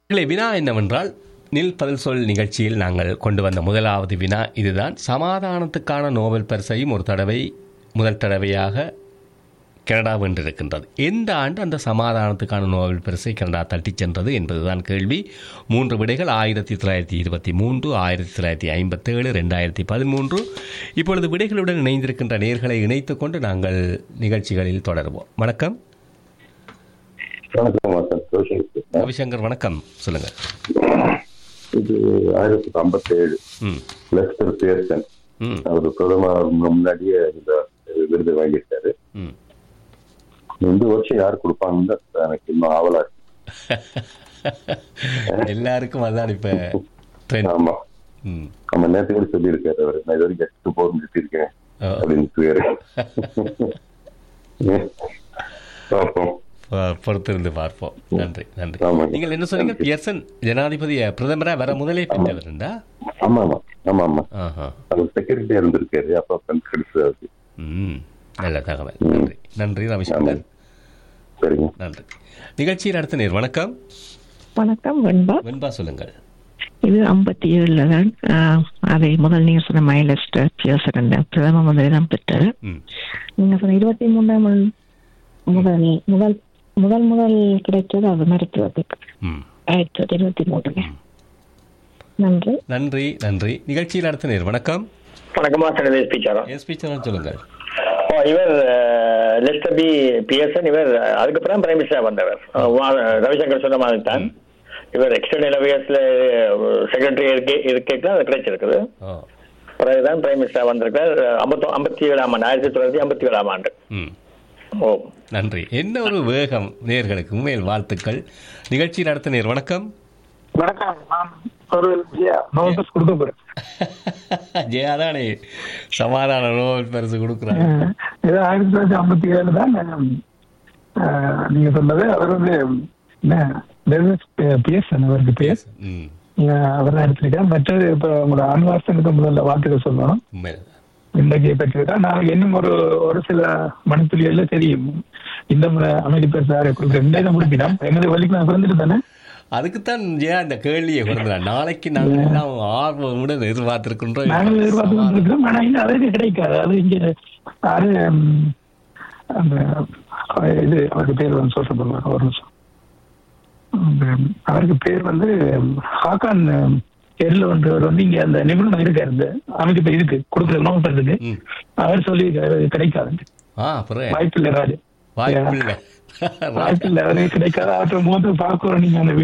இல்லை வினா என்னவென்றால் நில் பதில் சொல் நிகழ்ச்சியில் நாங்கள் கொண்டு வந்த முதலாவது வினா இதுதான் சமாதானத்துக்கான நோபல் பரிசையும் ஒரு தடவை முதல் தடவையாக கனடா வென்றிருக்கின்றது எந்த ஆண்டு அந்த சமாதானத்துக்கான நோபல் பரிசை கனடா தட்டிச் சென்றது என்பதுதான் கேள்வி மூன்று விடைகள் ஆயிரத்தி தொள்ளாயிரத்தி இருபத்தி மூன்று ஆயிரத்தி தொள்ளாயிரத்தி ஐம்பத்தேழு ரெண்டாயிரத்தி பதிமூன்று இப்பொழுது விடைகளுடன் இணைந்திருக்கின்ற நேர்களை இணைத்துக் கொண்டு நாங்கள் நிகழ்ச்சிகளில் தொடருவோம் வணக்கம் வணக்கம் வணக்கம் ஜோஷி ரவிசங்கர் வணக்கம் சொல்லுங்கள் இது ஆயிரத்தி தொள்ளாயிரத்தி ஐம்பத்தி ஏழு ம் லெஸ்டர் பியர்சன் ம் அவர் பிரதமர் முன்னாடியே இந்த விருது வாங்கியிருக்காரு ம் இந்த வருஷம் யார் கொடுப்பாங்கன்னு தான் எனக்கு இன்னும் ஆவலா இருக்கு எல்லாருக்கும் அதான் இப்ப ட்ரெண்ட் ஆமா ம் நம்ம நேற்று கூட சொல்லியிருக்காரு அவர் நான் இது வரைக்கும் எட்டு போர் இருக்கேன் ஓ, அப்படின்னு பேரு பார்ப்போம் பொ- பொறுத்திருந்து பார்ப்போம் நன்றி நன்றி ஆமாங்க. நீங்கள் என்ன சொன்னீங்க பியர்சன் ஜனாதிபதி பிரதமரா வர முதலே பெற்றவர் இருந்தா ஆமா ஆமா ஆமா ஆமா ஆஹா அவர் செக்ரட்டரியா இருந்திருக்காரு அப்ப கன்ஃபரன்ஸ் ஆகுது ம் நல்ல தகவல் நன்றி நன்றி ரவிசங்கர் சரிங்க நன்றி நிகழ்ச்சியில் அடுத்த நேர் வணக்கம் வணக்கம் வெண்பா வெண்பா சொல்லுங்கள் இது ஐம்பத்தி ஏழுல தான் ஆஹ், அதை முதல் நீங்க சொன்ன மைலஸ்டர் பியர்சன் பிரதம மந்திரி தான் பெற்றார் ம் நீங்க சொன்ன இருபத்தி மூணாம் ஆண்டு முதல் முதல் முதல் முதல் கிடைத்தது அது மருத்துவத்துக்கு ம் ஆயிரத்தி தொள்ளாயிரத்தி இருபத்தி மூணுல நன்றி நன்றி நன்றி நிகழ்ச்சியில் அடுத்த நேர் வணக்கம் வணக்கமா சனதே ஸ்பீச்சரா எஸ்பி சேனல் சொல்லுங்கள் ஓ இவர் அஹ், லெஸ்டர் பி பிஎஸ்என் இவர் அஹ், அதுக்கப்புறம் பிரைம் மினிஸ்டர் வந்தவர் அஹ், வா- ரவிசங்கர் சொன்ன மாதிரி தான் இவர் எக்ஸ்டர்னல் அஃபேர்ஸ்ல செக்ரட்டரி இருக்க இருக்க அது கிடைச்சிருக்குது ஓ பிறகுதான் பிரைம் மினிஸ்டர் வந்திருக்கார் ஐம்பத்தி ஐம்பத்தி ஏழாம் ஆண்டு ஆயிரத்தி தொள்ளாயிரத்தி ஐம்பத்தி ஏழாம் ஆண்டு ம் ஓ நன்றி என்ன ஒரு வேகம் நேர்களுக்கு உண்மையில் வாழ்த்துக்கள் நிகழ்ச்சியில் அடுத்த நேர் வணக்கம் வணக்கம் நான் ஒரு நோட்டீஸ் கொடுக்க போறேன் ஜெயாதானே சமாதான நோபல் பரிசு கொடுக்குறாங்க அஹ் இது ஆயிரத்தி தொள்ளாயிரத்தி ஐம்பத்தி ஏழு தான் அஹ், நீங்க சொன்னது அவர் வந்து என்ன பிஎஸ்என் அவருக்கு பேர் ம் அவர் தான் எடுத்திருக்கார் மற்றது இப்ப உங்களோட அன்வாசனுக்கு முதல்ல வாழ்த்துக்கள் சொல்லணும் உண்மையில் இன்றைக்கு பெற்றிருக்கா நாளைக்கு இன்னும் ஒரு ஒரு சில மணித்துளிகள்ல தெரியும் இந்த முறை அமைதி பேர் சாரை கொடுக்குற இந்த முடிப்பினா எங்களுக்கு வலிக்கு நான் பிறந்துட்டு தானே அதுக்குத்தான் ஜெயா இந்த கேள்வியை கொடுக்குறேன் நாளைக்கு நாங்கள் எல்லாம் ஆர்வமுடன் எதிர்பார்த்திருக்கின்றோம் நாங்கள் எதிர்பார்த்து கொண்டிருக்கிறோம் ஆனா இன்னும் அதற்கு கிடைக்காது அது இங்க யாரு ம், அந்த அஹ், இது அவருக்கு பேர் வந்து சொல்ல சொல்லுவாங்க ஒரு நிமிஷம் அந்த, அவருக்கு பேர் வந்து ஹாக்கான் எர்ல ஒன்றவர் வந்து இங்க அந்த நிபுணர் இருக்காரு இந்த அமைப்பு இதுக்கு கொடுக்குற நோக்கத்துக்கு ம். அவர் சொல்லி கிடைக்காது ஆ அப்புறம் வாய்ப்பில்லை ராஜு வாய்ப்பில்லை வாய்ப்பில்லை அவருக்கு கிடைக்காது அவற்றை மோத பார்க்கிறோம் நீங்க அந்த